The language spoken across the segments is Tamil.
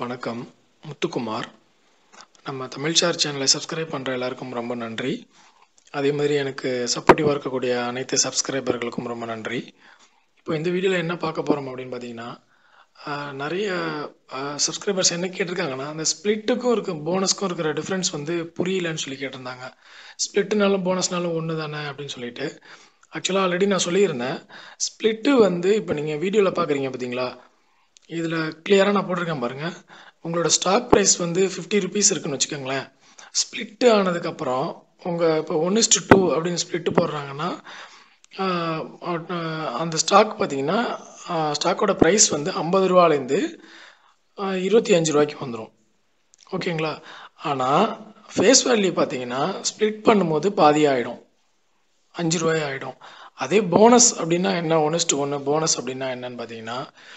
வணக்கம் முத்துக்குமார் நம்ம தமிழ்சார் சேனலை சப்ஸ்கிரைப் பண்ணுற எல்லாருக்கும் ரொம்ப நன்றி அதே மாதிரி எனக்கு சப்போர்ட்டிவாக இருக்கக்கூடிய அனைத்து சப்ஸ்கிரைபர்களுக்கும் ரொம்ப நன்றி இப்போ இந்த வீடியோவில் என்ன பார்க்க போகிறோம் அப்படின்னு பார்த்தீங்கன்னா ஆஹ், நிறைய சப்ஸ்கிரைபர்ஸ் என்ன கேட்டிருக்காங்கன்னா அந்த ஸ்ப்ளிட்டுக்கும் இருக்க போனஸ்க்கும் இருக்கிற டிஃப்ரென்ஸ் வந்து புரியலன்னு சொல்லி கேட்டிருந்தாங்க ஸ்ப்ளிட்டுனாலும் போனஸ்னாலும் ஒன்று தானே அப்படின்னு சொல்லிட்டு ஆக்சுவலாக ஆல்ரெடி நான் சொல்லியிருந்தேன் ஸ்ப்ளிட்டு வந்து இப்போ நீங்கள் வீடியோவில் பார்க்குறீங்க பார்த்தீங்களா இதில் கிளியராக நான் போட்டிருக்கேன் பாருங்கள் உங்களோட ஸ்டாக் ப்ரைஸ் வந்து ஃபிஃப்டி ருபீஸ் இருக்குன்னு வச்சுக்கோங்களேன் ஸ்ப்ளிட்டு ஆனதுக்கப்புறம் உங்கள் இப்போ ஒன் இஸ்டு டூ அப்படின்னு ஸ்ப்ளிட்டு போடுறாங்கன்னா ஆஹ், ஆஹ், அந்த ஸ்டாக் பார்த்தீங்கன்னா ஸ்டாக்கோட ப்ரைஸ் வந்து ஐம்பது ரூபாலேருந்து இருபத்தி அஞ்சு ரூபாய்க்கு வந்துடும் ஓகேங்களா ஆனால் ஃபேஸ் வேல்யூ பார்த்தீங்கன்னா ஸ்ப்ளிட் பண்ணும்போது பாதி ஆகிடும் அஞ்சு ரூபாய் ஆகிடும் அதே போனஸ் அப்படின்னா என்ன ஒன்ஸ்ட்டு ஒன்று போனஸ் அப்படின்னா என்னன்னு பார்த்தீங்கன்னா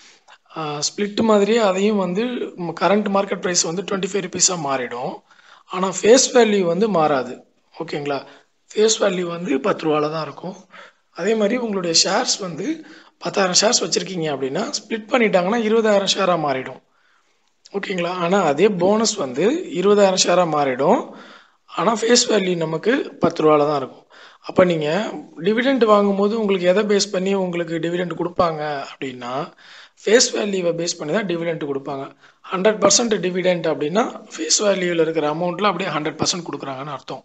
ஸ்ப்ளிட் மாதிரியே அதையும் வந்து கரண்ட் மார்க்கெட் ப்ரைஸ் வந்து டுவெண்ட்டி ஃபைவ் ருபீஸாக மாறிடும் ஆனால் ஃபேஸ் வேல்யூ வந்து மாறாது ஓகேங்களா ஃபேஸ் வேல்யூ வந்து பத்து ரூபால தான் இருக்கும் அதே மாதிரி உங்களுடைய ஷேர்ஸ் வந்து பத்தாயிரம் ஷேர்ஸ் வச்சுருக்கீங்க அப்படின்னா ஸ்ப்ளிட் பண்ணிட்டாங்கன்னா இருபதாயிரம் ஷேராக மாறிடும் ஓகேங்களா ஆனால் அதே போனஸ் வந்து இருபதாயிரம் ஷேராக மாறிடும் ஆனால் ஃபேஸ் வேல்யூ நமக்கு பத்து ரூபால தான் இருக்கும் அப்போ நீங்கள் டிவிடெண்ட் வாங்கும்போது உங்களுக்கு எதை பேஸ் பண்ணி உங்களுக்கு டிவிடெண்ட் கொடுப்பாங்க அப்படின்னா ஃபேஸ் வேல்யூவை பேஸ் பண்ணி தான் டிவிடெண்ட் கொடுப்பாங்க ஹண்ட்ரட் பர்சன்ட் டிவிடெண்ட் அப்படின்னா ஃபேஸ் வேல்யூவில் இருக்கிற அமௌண்ட்டில் அப்படியே ஹண்ட்ரட் பர்சன்ட் கொடுக்குறாங்கன்னு அர்த்தம்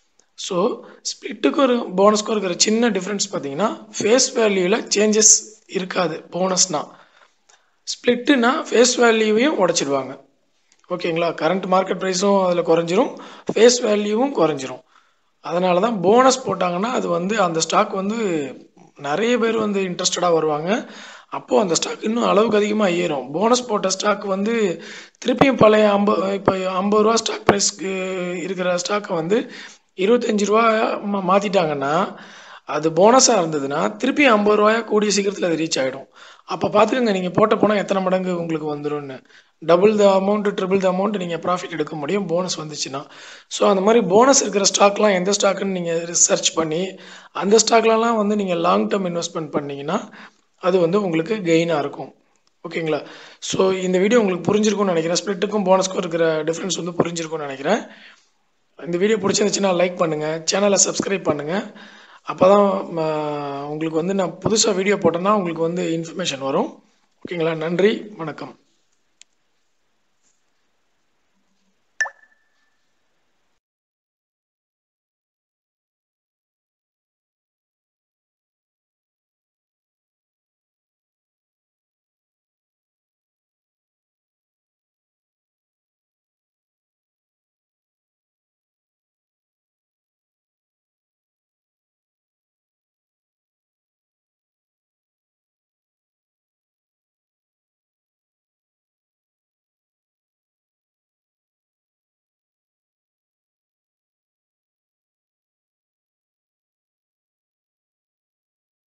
ஸோ ஸ்ப்ளிட்டுக்கு ஒரு போனஸ்க்கும் இருக்கிற சின்ன டிஃப்ரென்ஸ் பார்த்தீங்கன்னா ஃபேஸ் வேல்யூவில் சேஞ்சஸ் இருக்காது போனஸ்னா ஸ்ப்ளிட்டுனா ஃபேஸ் வேல்யூவையும் உடச்சிடுவாங்க ஓகேங்களா கரண்ட் மார்க்கெட் ப்ரைஸும் அதில் குறைஞ்சிரும் ஃபேஸ் வேல்யூவும் குறைஞ்சிரும் அதனால தான் போனஸ் போட்டாங்கன்னா அது வந்து அந்த ஸ்டாக் வந்து நிறைய பேர் வந்து இன்ட்ரெஸ்டடாக வருவாங்க அப்போது அந்த ஸ்டாக் இன்னும் அளவுக்கு அதிகமாக ஏறும் போனஸ் போட்ட ஸ்டாக் வந்து திருப்பியும் பழைய ஐம்பது இப்போ ஐம்பது ரூபா ஸ்டாக் ப்ரைஸ்க்கு இருக்கிற ஸ்டாக்கை வந்து இருபத்தஞ்சி ரூபா மா மாற்றிட்டாங்கன்னா அது போனஸாக இருந்ததுன்னா திருப்பி ஐம்பது ரூபாயா கூடிய சீக்கிரத்தில் அது ரீச் ஆகிடும் அப்போ பார்த்துக்கோங்க நீங்கள் போட்ட போனால் எத்தனை மடங்கு உங்களுக்கு வந்துரும்னு double the amount triple the amount நீங்கள் ப்ராஃபிட் எடுக்க முடியும் போனஸ் வந்துச்சுன்னா ஸோ அந்த மாதிரி போனஸ் இருக்கிற ஸ்டாக்லாம் எந்த ஸ்டாக்குன்னு நீங்கள் ரிசர்ச் பண்ணி அந்த ஸ்டாக்லலாம் வந்து நீங்கள் லாங் டேர்ம் இன்வெஸ்ட்மெண்ட் பண்ணீங்கன்னா அது வந்து உங்களுக்கு கெயினாக இருக்கும் ஓகேங்களா ஸோ இந்த வீடியோ உங்களுக்கு புரிஞ்சிருக்கும்னு நினைக்கிறேன் ஸ்ப்ளிட்டுக்கும் போனஸ்க்கும் இருக்கிற டிஃப்ரென்ஸ் வந்து புரிஞ்சிருக்கும்னு நினைக்கிறேன் இந்த வீடியோ பிடிச்சிருந்துச்சுன்னா லைக் பண்ணுங்கள் சேனலை சப்ஸ்கிரைப் பண்ணுங்கள் அப்போ தான் உங்களுக்கு வந்து நான் புதுசாக வீடியோ போட்டேன்னா உங்களுக்கு வந்து இன்ஃபர்மேஷன் வரும் ஓகேங்களா நன்றி வணக்கம்